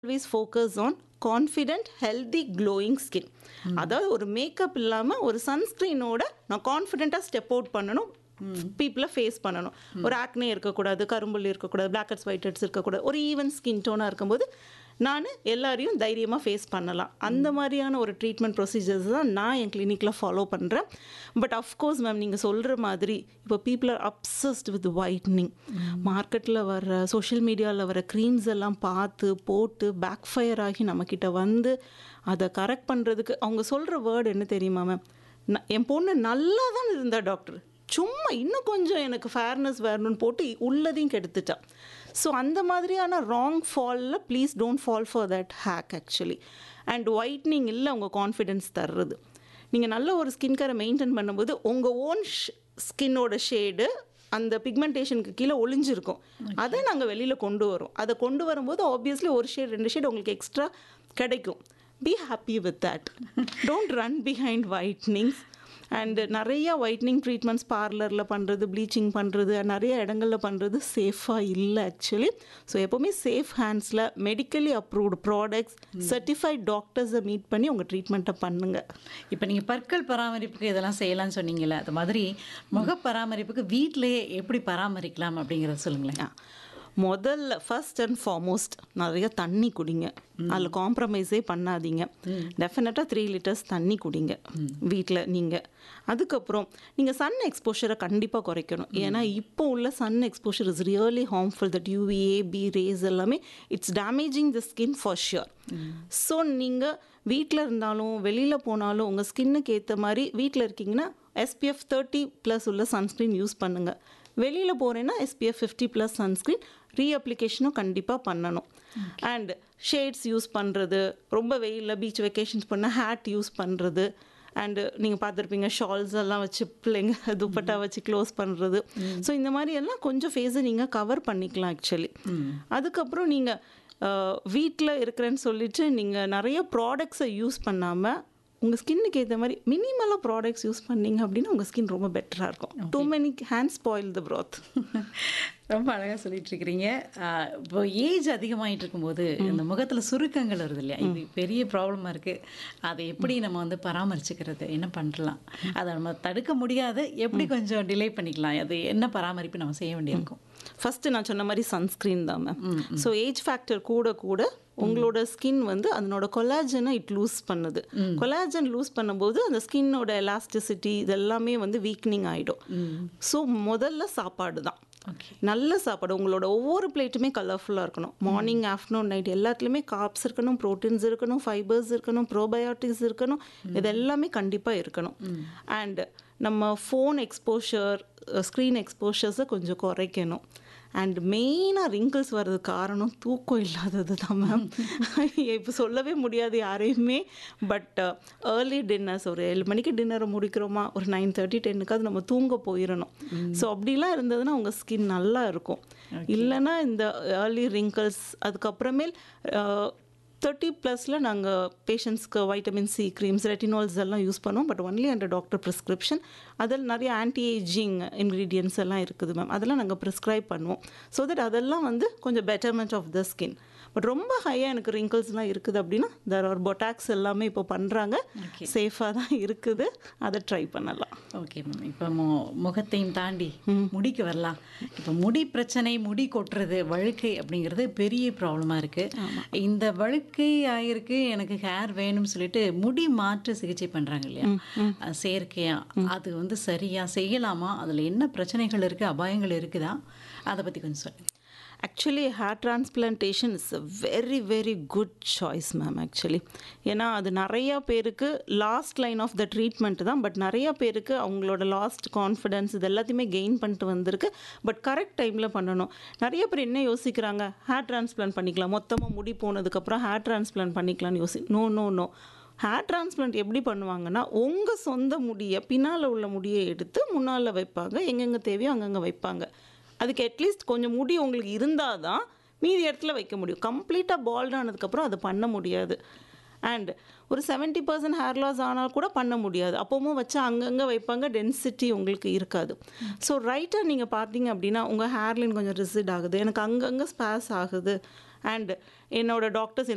Always focus on confident healthy glowing skin அதாவது ஒரு makeup இல்லாமல் ஒரு சன்ஸ்க்ரீனோட நான் கான்ஃபிடென்ட்டாக ஸ்டெப் அவுட் பண்ணணும் பீப்புளை ஃபேஸ் பண்ணணும் ஒரு ஆக்னே இருக்கக்கூடாது கரும்புள்ளி இருக்கக்கூடாது பிளாக் ஹெட்ஸ் ஒயிட் ஹெட்ஸ் இருக்கக்கூடாது ஒரு ஈவன் ஸ்கின் டோனாக இருக்கும்போது நான் எல்லாரையும் தைரியமாக ஃபேஸ் பண்ணலாம் அந்த மாதிரியான ஒரு ட்ரீட்மெண்ட் ப்ரொசீஜர்ஸ் தான் நான் என் கிளினிக்கில் ஃபாலோ பண்ணுறேன் பட் அஃப்கோர்ஸ் மேம் நீங்கள் சொல்கிற மாதிரி இப்போ people are obsessed with whitening மார்க்கெட்டில் வர சோஷியல் மீடியாவில் வர க்ரீம்ஸ் எல்லாம் பார்த்து போட்டு பேக் ஃபயர் ஆகி நம்மக்கிட்ட வந்து அதை கரெக்ட் பண்ணுறதுக்கு அவங்க சொல்கிற வேர்டு என்ன தெரியுமா மேம் ந- என் பொண்ணு நல்லா தான் இருந்தா டாக்டர் சும்மா இன்னும் கொஞ்சம் எனக்கு ஃபேர்னஸ் வரணும்னு போட்டு உள்ளதையும் கெடுத்துட்டா ஸோ அந்த மாதிரியான ராங் ஃபாலில் please don't fall for that hack actually and whitening இல்லை உங்கள் கான்ஃபிடென்ஸ் தர்றது நீங்கள் நல்ல ஒரு ஸ்கின் கேரை மெயின்டைன் பண்ணும்போது உங்கள் ஓன் ஸ்கின்னோட ஷேடு அந்த பிக்மெண்டேஷனுக்கு கீழே ஒளிஞ்சிருக்கும் அதை நாங்கள் வெளியில் கொண்டு வரோம் அதை கொண்டு வரும்போது ஆப்வியஸ்லி ஒரு ஷேட் ரெண்டு ஷேட் உங்களுக்கு எக்ஸ்ட்ரா கிடைக்கும் be happy with that don't run behind whitenings and நிறைய ஒயிட்னிங் ட்ரீட்மெண்ட்ஸ் பார்லரில் பண்ணுறது ப்ளீச்சிங் பண்ணுறது நிறைய இடங்களில் பண்ணுறது சேஃபாக இல்லை ஆக்சுவலி ஸோ எப்போவுமே சேஃப் ஹேண்ட்ஸில் மெடிக்கலி அப்ரூவ்டு ப்ராடக்ட்ஸ் சர்டிஃபைட் டாக்டர்ஸை மீட் பண்ணி உங்கள் ட்ரீட்மெண்ட்டை பண்ணுங்கள் இப்போ நீங்கள் பற்கள் பராமரிப்புக்கு இதெல்லாம் செய்யலாம்னு சொன்னீங்கல்ல அது மாதிரி முக பராமரிப்புக்கு வீட்டிலேயே எப்படி பராமரிக்கலாம் அப்படிங்கிறத சொல்லுங்களேன் ஆ. முதல்ல ஃபர்ஸ்ட் அண்ட் ஃபார்மோஸ்ட் நிறைய தண்ணி குடிங்க அதில் காம்ப்ரமைஸே பண்ணாதீங்க டெஃபினட்டாக த்ரீ லிட்டர்ஸ் தண்ணி குடிங்க வீட்டில் நீங்கள் அதுக்கப்புறம் நீங்கள் சன் எக்ஸ்போஷரை கண்டிப்பாக குறைக்கணும் ஏன்னா இப்போ உள்ள sun exposure is really harmful that UVA B rays எல்லாமே it's damaging the skin for sure so நீங்கள் வீட்டில் இருந்தாலும் வெளியில் போனாலும் உங்கள் ஸ்கின்னுக்கு ஏற்ற மாதிரி வீட்டில் இருக்கீங்கன்னா எஸ்பிஎஃப் தேர்ட்டி ப்ளஸ் உள்ள சன்ஸ்க்ரீன் யூஸ் பண்ணுங்கள் வெளியில் போகிறேன்னா எஸ்பிஎஃப் ஃபிஃப்டி ப்ளஸ் சன்ஸ்க்ரீன் ரீஅப்ளிகேஷனும் கண்டிப்பாக பண்ணணும் அண்ட் ஷேட்ஸ் யூஸ் பண்ணுறது ரொம்ப வெயிலில் பீச் வெக்கேஷன்ஸ் பண்ண ஹேட் யூஸ் பண்ணுறது அண்டு நீங்கள் பார்த்துருப்பீங்க ஷால்ஸ் எல்லாம் வச்சு பிள்ளைங்க துப்பட்டா வச்சு க்ளோஸ் பண்ணுறது ஸோ இந்த மாதிரி எல்லாம் கொஞ்சம் ஃபேஸை நீங்கள் கவர் பண்ணிக்கலாம் ஆக்சுவலி அதுக்கப்புறம் நீங்கள் வீட்டில் இருக்கிறேன்னு சொல்லிட்டு நீங்கள் நிறைய ப்ராடக்ட்ஸை யூஸ் பண்ணாமல் உங்கள் ஸ்கின்னுக்கு ஏற்ற மாதிரி மினிமலாக ப்ராடக்ட்ஸ் யூஸ் பண்ணீங்க அப்படின்னா உங்கள் ஸ்கின் ரொம்ப பெட்டராக இருக்கும் too many hand spoil the broth ரொம்ப அழகாக சொல்லிட்டு இருக்கிறீங்க ஆஹ் இப்போ ஏஜ் அதிகமாயிட்டு இருக்கும்போது இந்த முகத்தில் சுருக்கங்கள் வருது இல்லையா இது பெரிய ப்ராப்ளமாக இருக்குது அதை எப்படி நம்ம வந்து பராமரிச்சுக்கிறது என்ன பண்ணலாம் அதை நம்ம தடுக்க முடியாது எப்படி கொஞ்சம் டிலே பண்ணிக்கலாம் அது என்ன பராமரிப்பு நம்ம செய்ய வேண்டியிருக்கும் ஃபஸ்ட்டு நான் சொன்ன மாதிரி சன்ஸ்க்ரீன் தான் மேம் ஸோ ஏஜ் ஃபேக்டர் கூட கூட உங்களோட ஸ்கின் வந்து அதனோட கொலாஜனை இட் லூஸ் பண்ணுது கொலாஜன் லூஸ் பண்ணும்போது அந்த ஸ்கின்னோட எலாஸ்டிசிட்டி இதெல்லாமே வந்து வீக்னிங் ஆகிடும் ஸோ முதல்ல சாப்பாடு தான் ஓகே நல்ல சாப்பாடு உங்களோட ஒவ்வொரு பிளேட்டுமே கலர்ஃபுல்லாக இருக்கணும் மார்னிங் ஆஃப்டர்நூன் நைட் எல்லாத்துலேயுமே கார்ப்ஸ் இருக்கணும் ப்ரோட்டீன்ஸ் இருக்கணும் ஃபைபர்ஸ் இருக்கணும் ப்ரோபயோட்டிக்ஸ் இருக்கணும் இது எல்லாமே கண்டிப்பாக இருக்கணும் அண்ட் நம்ம ஃபோன் எக்ஸ்போஷர் ஸ்க்ரீன் எக்ஸ்போஷர்ஸை கொஞ்சம் குறைக்கணும் அண்ட் மெயினாக ரிங்கிள்ஸ் வர்றதுக்கு காரணம் தூக்கம் இல்லாதது தான் மேம் இப்போ சொல்லவே முடியாது யாரையுமே பட் ஏர்லி டின்னர்ஸ் ஒரு ஏழு மணிக்கு டின்னரை முடிக்கிறோமா ஒரு நைன் தேர்ட்டி டென்னுக்காவது நம்ம தூங்க போயிடணும் ஸோ அப்படிலாம் இருந்ததுன்னா உங்கள் ஸ்கின் நல்லா இருக்கும் இல்லைன்னா இந்த ஏர்லி ரிங்கிள்ஸ் அதுக்கப்புறமேல் தேர்ட்டி ப்ளஸில் நாங்கள் பேஷண்ட்ஸ்க்கு வைட்டமின் சி க்ரீம்ஸ் ரெட்டினால்ஸ் எல்லாம் யூஸ் பண்ணுவோம் but only under doctor prescription அதில் நிறைய ஆன்டி ஏஜிங் இன்க்ரீடியன்ஸ் எல்லாம் இருக்குது மேம் அதெல்லாம் நாங்கள் ப்ரிஸ்கிரைப் பண்ணுவோம் ஸோ தட் அதெல்லாம் வந்து கொஞ்சம் betterment of the skin but ரொம்ப ஹையாக எனக்கு ரிங்கிள்ஸ்லாம் இருக்குது அப்படின்னா தர் ஆர் பொட்டாக்ஸ் எல்லாமே இப்போ பண்ணுறாங்க சேஃபாக தான் இருக்குது அதை ட்ரை பண்ணலாம் ஓகே மேம் இப்போ மு முகத்தையும் தாண்டி முடிக்கு வரலாம் இப்போ முடி பிரச்சனை முடி கொட்டுறது வழுக்கை அப்படிங்கிறது பெரிய ப்ராப்ளமாக இருக்குது இந்த வழுக்கை ஆயிருக்கு எனக்கு ஹேர் வேணும்னு சொல்லிட்டு முடி மாற்று சிகிச்சை பண்ணுறாங்க இல்லையா அஹ் செயற்கையா அது வந்து சரியா செய்யலாமா அதில் என்ன பிரச்சனைகள் இருக்குது அபாயங்கள் இருக்குதா அதை பற்றி கொஞ்சம் சொல்லுங்கள் actually hair transplantation is a very very good choice ma'am actually ஏன்னா அது நிறையா பேருக்கு last line of the treatment தான் பட் நிறையா பேருக்கு அவங்களோட லாஸ்ட் கான்ஃபிடென்ஸ் இது எல்லாத்தையுமே கெயின் பண்ணிட்டு வந்திருக்கு பட் கரெக்ட் டைமில் பண்ணணும் நிறைய பேர் என்ன யோசிக்கிறாங்க ஹேர் டிரான்ஸ்பிளான்ட் பண்ணிக்கலாம் மொத்தமாக முடி போனதுக்கப்புறம் ஹேர் டிரான்ஸ்பிளான்ட் பண்ணிக்கலாம்னு யோசி no no no hair transplant எப்படி பண்ணுவாங்கன்னா உங்கள் சொந்த முடியை பின்னால் உள்ள முடியை எடுத்து முன்னால் வைப்பாங்க எங்கெங்கே தேவையோ அங்கங்கே வைப்பாங்க அதுக்கு அட்லீஸ்ட் கொஞ்சம் முடி உங்களுக்கு இருந்தால் தான் மீதி இடத்துல வைக்க முடியும் கம்ப்ளீட்டாக பால்ட் ஆனதுக்கப்புறம் அது பண்ண முடியாது அண்ட் ஒரு செவன்ட்டி பர்சன்ட் ஹேர் லாஸ் ஆனால் கூட பண்ண முடியாது அப்போவும் வச்சு அங்கங்கே வைப்பாங்க டென்சிட்டி உங்களுக்கு இருக்காது ஸோ ரைட்டாக நீங்கள் பார்த்தீங்க அப்படின்னா உங்கள் ஹேர்லைன் கொஞ்சம் ரிசிட் ஆகுது எனக்கு அங்கங்கே ஸ்பேஸ் ஆகுது அண்ட் என்னோட டாக்டர்ஸ்